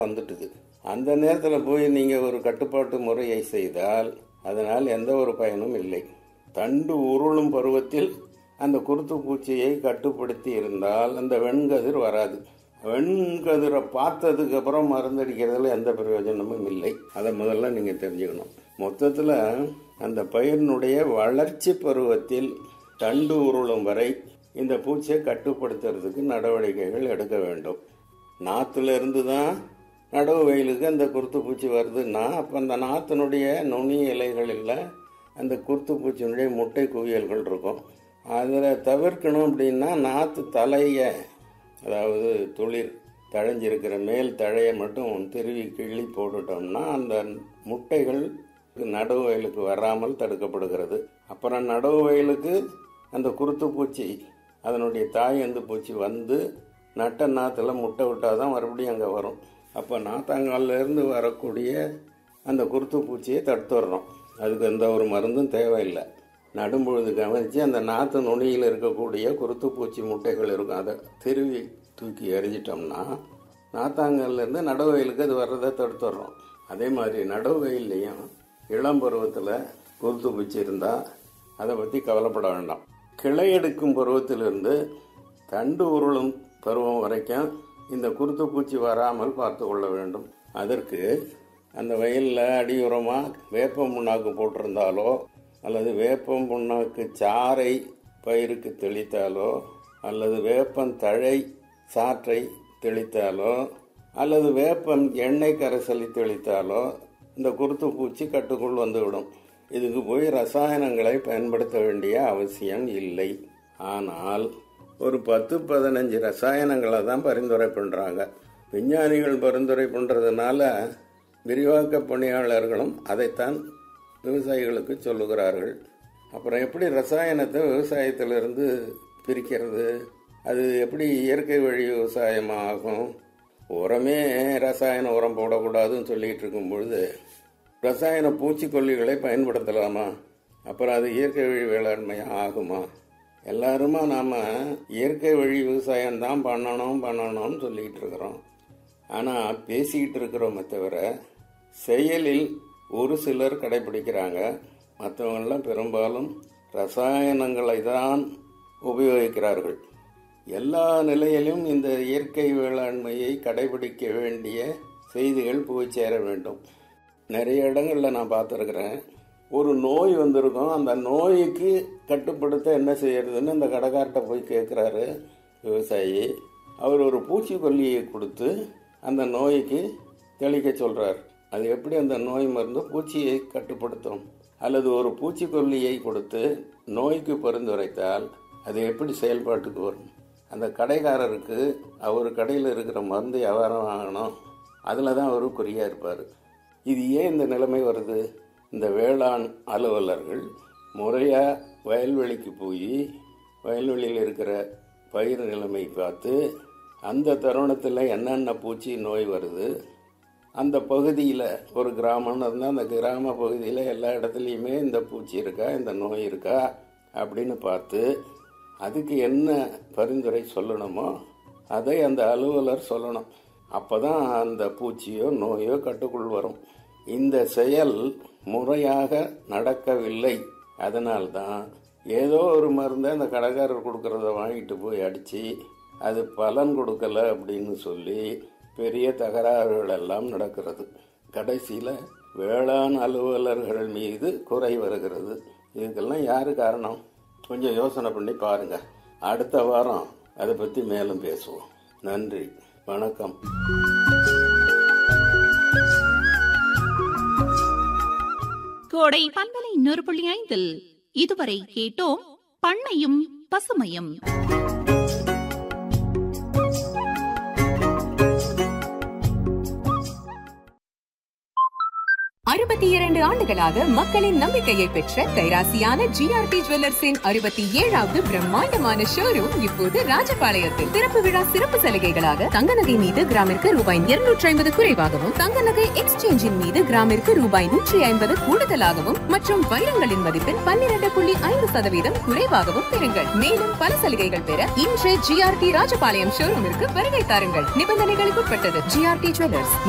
வந்துட்டுது அந்த நேரத்தில் போய் நீங்கள் ஒரு கட்டுப்பாட்டு முறையை செய்தால் அதனால் எந்த ஒரு பயனும் இல்லை தண்டு உருளும் பருவத்தில் அந்த குருத்து பூச்சியை கட்டுப்படுத்தி இருந்தால் அந்த வெண்கதிர் வராது வெண்கதிரை பார்த்ததுக்கு அப்புறம் மருந்தடிக்கிறதுல எந்த பிரயோஜனமும் இல்லை அதை முதல்ல நீங்கள் தெரிஞ்சுக்கணும் மொத்தத்தில் அந்த பயிரினுடைய வளர்ச்சி பருவத்தில் தண்டு உருளும் வரை இந்த பூச்சியை கட்டுப்படுத்துறதுக்கு நடவடிக்கைகள் எடுக்க வேண்டும் நாற்றுல இருந்து தான் நடவு வயலுக்கு அந்த குருத்து பூச்சி வருதுன்னா அப்போ அந்த நாற்றினுடைய நுனி இலைகளில் அந்த குருத்து பூச்சியினுடைய முட்டை குவியல்கள் இருக்கும் அதில் தவிர்க்கணும் அப்படின்னா நாற்று தலையை அதாவது துளிர் தழைஞ்சிருக்கிற மேல் தழையை மட்டும் திருவி கிள்ளி போட்டுட்டோம்னா அந்த முட்டைகள் நடவு வயலுக்கு வராமல் தடுக்கப்படுகிறது அப்புறம் நடவு வயலுக்கு அந்த குருத்து பூச்சி அதனுடைய தாய் அந்த பூச்சி வந்து நட்ட நாற்றுல முட்டை விட்டால் தான் மறுபடியும் அங்கே வரும் அப்போ நாத்தாங்கால்ல இருந்து வரக்கூடிய அந்த குருத்து பூச்சியை தடுத்துடுறோம் அதுக்கு எந்த ஒரு மருந்தும் தேவையில்லை நடும்பொழுது கவனித்து அந்த நாற்று நுனியில் இருக்கக்கூடிய குருத்து பூச்சி முட்டைகள் இருக்கும் அதை திருவி தூக்கி எறிஞ்சிட்டோம்னா நாத்தாங்கல்லேருந்து நடவு வயலுக்கு அது வர்றதை தடுத்துடுறோம் அதே மாதிரி நடவு வயல்லையும் இளம் பருவத்தில் குருத்து பூச்சி இருந்தால் அதை பற்றி கவலைப்பட வேண்டாம் கிளை எடுக்கும் பருவத்திலிருந்து தண்டு உருளும் பருவம் வரைக்கும் இந்த குருத்து பூச்சி வராமல் பார்த்து கொள்ள வேண்டும் அதற்கு அந்த வயலில் அடியுரமாக வேப்ப புண்ணாக்கு போட்டிருந்தாலோ அல்லது வேப்பம் புண்ணாக்கு சாறை பயிருக்கு தெளித்தாலோ அல்லது வேப்பம் தழை சாற்றை தெளித்தாலோ அல்லது வேப்பம் எண்ணெய் கரைசலை தெளித்தாலோ இந்த குருத்து பூச்சி கட்டுக்குள் வந்துவிடும் இதுக்கு போய் ரசாயனங்களை பயன்படுத்த வேண்டிய அவசியம் இல்லை ஆனால் ஒரு பத்து பதினஞ்சு ரசாயனங்களை தான் பரிந்துரை பண்ணுறாங்க விஞ்ஞானிகள் பரிந்துரை பண்ணுறதுனால விரிவாக்க பணியாளர்களும் அதைத்தான் விவசாயிகளுக்கு சொல்லுகிறார்கள் அப்புறம் எப்படி ரசாயனத்தை விவசாயத்திலிருந்து பிரிக்கிறது அது எப்படி இயற்கை வழி விவசாயமாக ஆகும் உரமே ரசாயன உரம் போடக்கூடாதுன்னு சொல்லிட்டு இருக்கும் பொழுது ரசாயன பூச்சிக்கொல்லிகளை பயன்படுத்தலாமா அப்புறம் அது இயற்கை வழி வேளாண்மையாக ஆகுமா எல்லாருமா நாம் இயற்கை வழி விவசாயம் தான் பண்ணணும் பண்ணணும்னு சொல்லிக்கிட்டு இருக்கிறோம் ஆனால் பேசிக்கிட்டு இருக்கிறோமே தவிர செயலில் ஒரு சிலர் கடைபிடிக்கிறாங்க மற்றவங்களாம் பெரும்பாலும் ரசாயனங்களை தான் உபயோகிக்கிறார்கள் எல்லா நிலையிலும் இந்த இயற்கை வேளாண்மையை கடைபிடிக்க வேண்டிய செய்திகள் போய் சேர வேண்டும் நிறைய இடங்களில் நான் பார்த்துருக்குறேன் ஒரு நோய் வந்திருக்கும் அந்த நோய்க்கு கட்டுப்படுத்த என்ன செய்யறதுன்னு அந்த கடைக்கார்ட்ட போய் கேட்குறாரு விவசாயி அவர் ஒரு பூச்சிக்கொல்லியை கொடுத்து அந்த நோய்க்கு தெளிக்க சொல்கிறார் அது எப்படி அந்த நோய் மருந்து பூச்சியை கட்டுப்படுத்தும் அல்லது ஒரு பூச்சிக்கொல்லியை கொடுத்து நோய்க்கு பரிந்துரைத்தால் அது எப்படி செயல்பாட்டுக்கு வரும் அந்த கடைக்காரருக்கு அவர் கடையில் இருக்கிற மருந்து வியாபாரம் வாங்கணும் அதில் தான் அவர் குறியாக இருப்பார் இது ஏன் இந்த நிலைமை வருது இந்த வேளாண் அலுவலர்கள் முறையாக வயல்வெளிக்கு போய் வயல்வெளியில் இருக்கிற பயிர் நிலைமை பார்த்து அந்த தருணத்தில் என்னென்ன பூச்சி நோய் வருது அந்த பகுதியில் ஒரு கிராமம்னு இருந்தால் அந்த கிராம பகுதியில் எல்லா இடத்துலையுமே இந்த பூச்சி இருக்கா இந்த நோய் இருக்கா அப்படின்னு பார்த்து அதுக்கு என்ன பரிந்துரை சொல்லணுமோ அதை அந்த அலுவலர் சொல்லணும் அப்போ தான் அந்த பூச்சியோ நோயோ கட்டுக்குள் வரும் இந்த செயல் முறையாக நடக்கவில்லை அதனால்தான் ஏதோ ஒரு மருந்தை அந்த கடைக்காரர் கொடுக்கறத வாங்கிட்டு போய் அடித்து அது பலன் கொடுக்கல அப்படின்னு சொல்லி பெரிய தகராறுகள் எல்லாம் நடக்கிறது கடைசியில் வேளாண் அலுவலர்கள் மீது குறை வருகிறது இதுக்கெல்லாம் யாரு காரணம் கொஞ்சம் யோசனை பண்ணி பாருங்க அடுத்த வாரம் அதை பற்றி மேலும் பேசுவோம் நன்றி வணக்கம் கோடை பண்பலை நூறு புள்ளி ஐந்தில் இதுவரை கேட்டோம் பண்ணையும் பசுமையும் அறுபத்தி இரண்டு ஆண்டுகளாக மக்களின் நம்பிக்கையை பெற்ற கைராசியான ஜிஆர்டி ஜுவல்லர்ஸின் அறுபத்தி ஏழாவது பிரம்மாண்டமான ஷோரூம் இப்போது ராஜபாளையத்தில் திறப்பு விழா சிறப்பு சலுகைகளாக தங்க நகை மீது கிராமிற்கு ரூபாய் இருநூற்றி ஐம்பது குறைவாகவும் தங்க நகை எக்ஸ்சேஞ்சின் மீது கிராமிற்கு ரூபாய் நூற்றி ஐம்பது கூடுதலாகவும் மற்றும் வைரங்களின் மதிப்பில் பன்னிரண்டு புள்ளி ஐந்து சதவீதம் குறைவாகவும் பெறுங்கள் மேலும் பல சலுகைகள் பெற இன்று ஜிஆர்டி ராஜபாளையம் ஷோரூமிற்கு வருகை தாருங்கள் நிபந்தனைகளுக்குட்பட்டது ஜிஆர்டி ஜுவல்லர்ஸ்